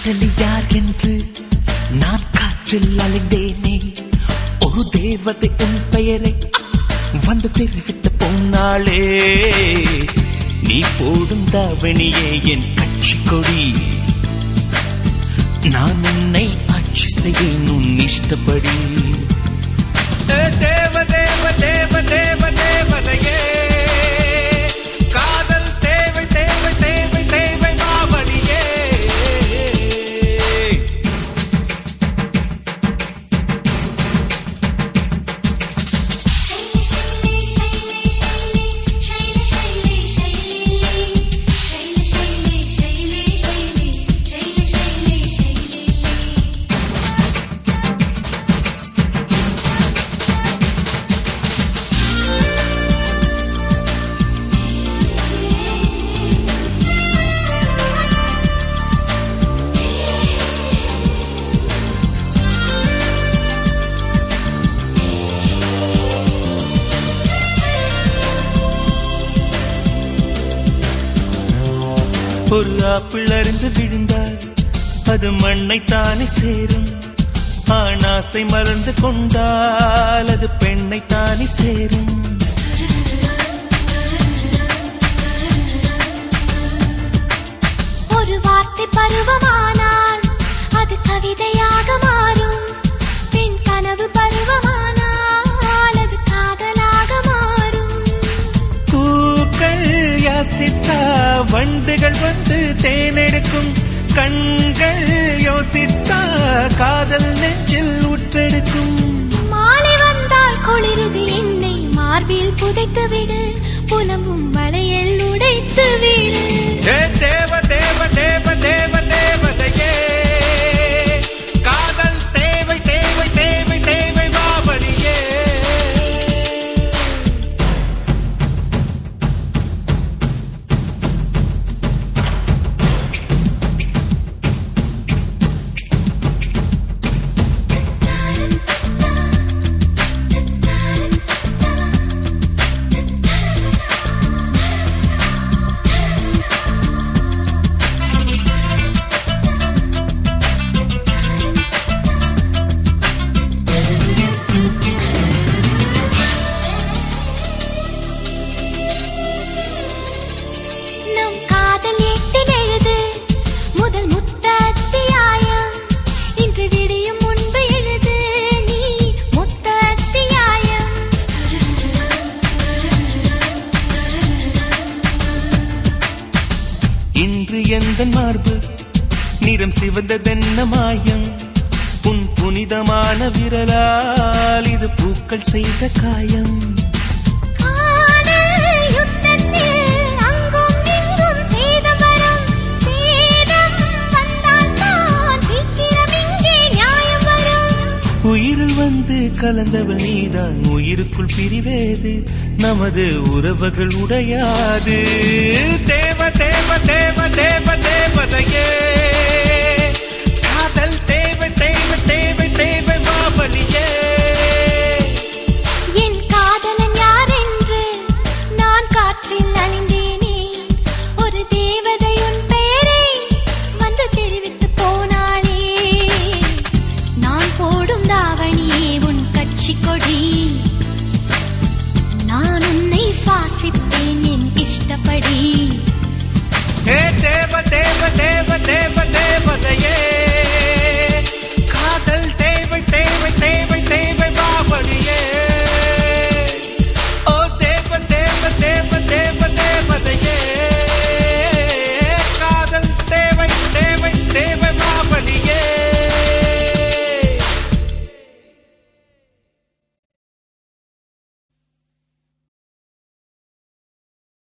காதலி யார் என்று நான் காற்றில் அலைந்தேனே ஒரு தேவதை உன் பெயரை வந்து தெரிவித்த பொன்னாளே நீ போடும் தாவணியே என் கட்சி கொடி நான் உன்னை ஆட்சி செய்வேன் உன் இஷ்டப்படி தேவ தேவ தேவ தேவ தேவதையே காதல் தேவை தேவை தேவை தேவை மாமணியே शैली शैली शैली शैली शैली शैली शैली शैली शैली शैली शैली शैली शैली शैली ஒரு ஆப்பிள் அருந்து விழுந்தால் அது மண்ணை தானே சேரும் ஆணாசை மறந்து கொண்டால் அது பெண்ணை தானே சேரும் ஒரு வார்த்தை பருவமானால் அது கவிதையாக மாறும் பெண் கனவு பருவமானால் அது காதலாக மாறும் பூக்கள் யாசித்தா வண்டுகள் வந்து தேனெடுக்கும் கண்கள் யோசித்தா காதல் நெஞ்சில் உற்றெடுக்கும் மாலை வந்தால் குளிருது என்னை மார்பில் புதைத்து விடு புலம்பும் வளையல் உடைத்து விடு ஏ தேவ தேவ தேவ தேவ தேவதையே காதல் தேவை தேவை தேவை தேவை மாபடியே நம் காதல் எட்டில் எழுது முதல் முத்த அத்தியாயம் இன்று விடியும் முன்பு எழுது நீ முத்த அத்தியாயம் இன்று எந்த மார்பு நிறம் சிவந்ததென்ன மாயம் உன் புனிதமான விரலால் இது பூக்கள் செய்த காயம் காதல் யுத்தத்தில் அங்கும் இங்கும் சேதம் வரும் சேதம் வந்தால் தான் சீக்கிரம் இங்கே நியாயம் வரும் உயிரில் வந்து கலந்தவள் நீதான் உயிருக்குள் பிரிவேது நமது உறவுகள் உடையாது தேவ தேவ தேவ தேவ தேவதையே